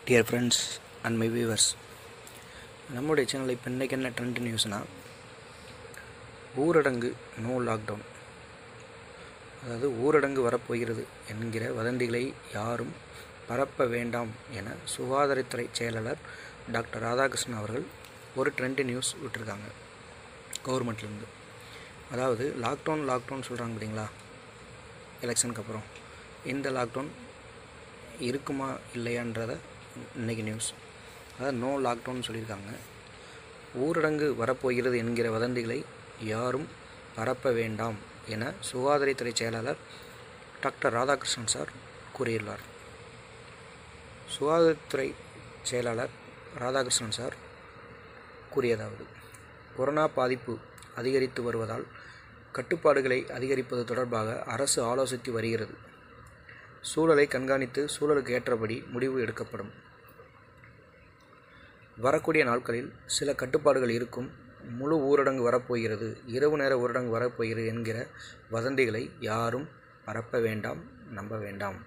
dear friends and my viewers நம்முடைய சேனலில் இப்போ இன்றைக்கி என்ன ட்ரெண்ட் நியூஸ்னால் ஊரடங்கு நோ லாக்டவுன் அதாவது ஊரடங்கு வரப்போகிறது என்கிற வதந்திகளை யாரும் பரப்ப வேண்டாம் என சுகாதாரத்துறை செயலாளர் டாக்டர் ராதாகிருஷ்ணன் அவர்கள் ஒரு ட்ரெண்ட் நியூஸ் விட்டுருக்காங்க கவர்மெண்ட்லேருந்து அதாவது லாக்டவுன் லாக்டவுன் சொல்கிறாங்க பார்த்தீங்களா எலெக்ஷனுக்கு அப்புறம் இந்த லாக்டவுன் இருக்குமா இல்லையான்றத இன்றைக்கி நியூஸ் அதாவது நோ லாக்டவுன் சொல்லியிருக்காங்க ஊரடங்கு வரப்போகிறது என்கிற வதந்திகளை யாரும் பரப்ப வேண்டாம் என சுகாதாரத்துறை செயலாளர் டாக்டர் ராதாகிருஷ்ணன் சார் கூறியுள்ளார் சுகாதாரத்துறை செயலாளர் ராதாகிருஷ்ணன் சார் கூறியதாவது கொரோனா பாதிப்பு அதிகரித்து வருவதால் கட்டுப்பாடுகளை அதிகரிப்பது தொடர்பாக அரசு ஆலோசித்து வருகிறது சூழலை கண்காணித்து சூழலுக்கு ஏற்றபடி முடிவு எடுக்கப்படும் வரக்கூடிய நாட்களில் சில கட்டுப்பாடுகள் இருக்கும் முழு ஊரடங்கு வரப்போகிறது இரவு நேர ஊரடங்கு வரப்போகிறது என்கிற வதந்திகளை யாரும் பரப்ப வேண்டாம் நம்ப வேண்டாம்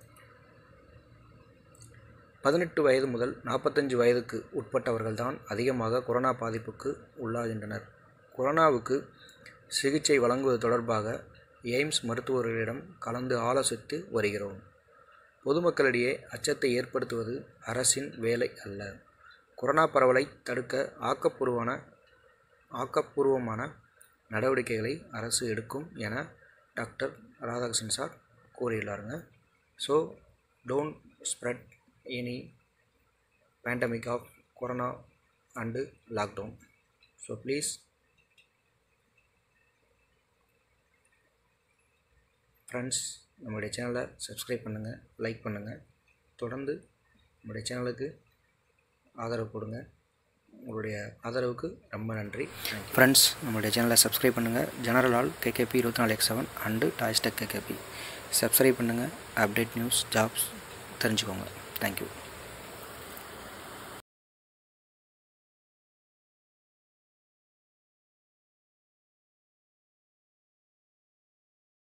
பதினெட்டு வயது முதல் நாற்பத்தஞ்சு வயதுக்கு உட்பட்டவர்கள்தான் அதிகமாக கொரோனா பாதிப்புக்கு உள்ளாகின்றனர் கொரோனாவுக்கு சிகிச்சை வழங்குவது தொடர்பாக எய்ம்ஸ் மருத்துவர்களிடம் கலந்து ஆலோசித்து வருகிறோம் பொதுமக்களிடையே அச்சத்தை ஏற்படுத்துவது அரசின் வேலை அல்ல கொரோனா பரவலை தடுக்க ஆக்கப்பூர்வமான ஆக்கப்பூர்வமான நடவடிக்கைகளை அரசு எடுக்கும் என டாக்டர் ராதாகிருஷ்ணன் சார் கூறியுள்ளாருங்க so don't spread any pandemic of corona and lockdown so please friends நம்மளுடைய சேனலை சப்ஸ்கிரைப் பண்ணுங்கள் லைக் பண்ணுங்கள் தொடர்ந்து நம்முடைய சேனலுக்கு ஆதரவு கொடுங்க உங்களுடைய ஆதரவுக்கு ரொம்ப நன்றி ஃப்ரெண்ட்ஸ் நம்மளுடைய சேனலை சப்ஸ்கிரைப் பண்ணுங்கள் ஜெனரல் ஆல் கேகேபி இருபத்தி நாலு எக்ஸ் செவன் அண்டு டாய்ஸ்டெக் கேகேபி சப்ஸ்கிரைப் பண்ணுங்கள் அப்டேட் நியூஸ் ஜாப்ஸ் தெரிஞ்சுக்கோங்க தேங்க்யூ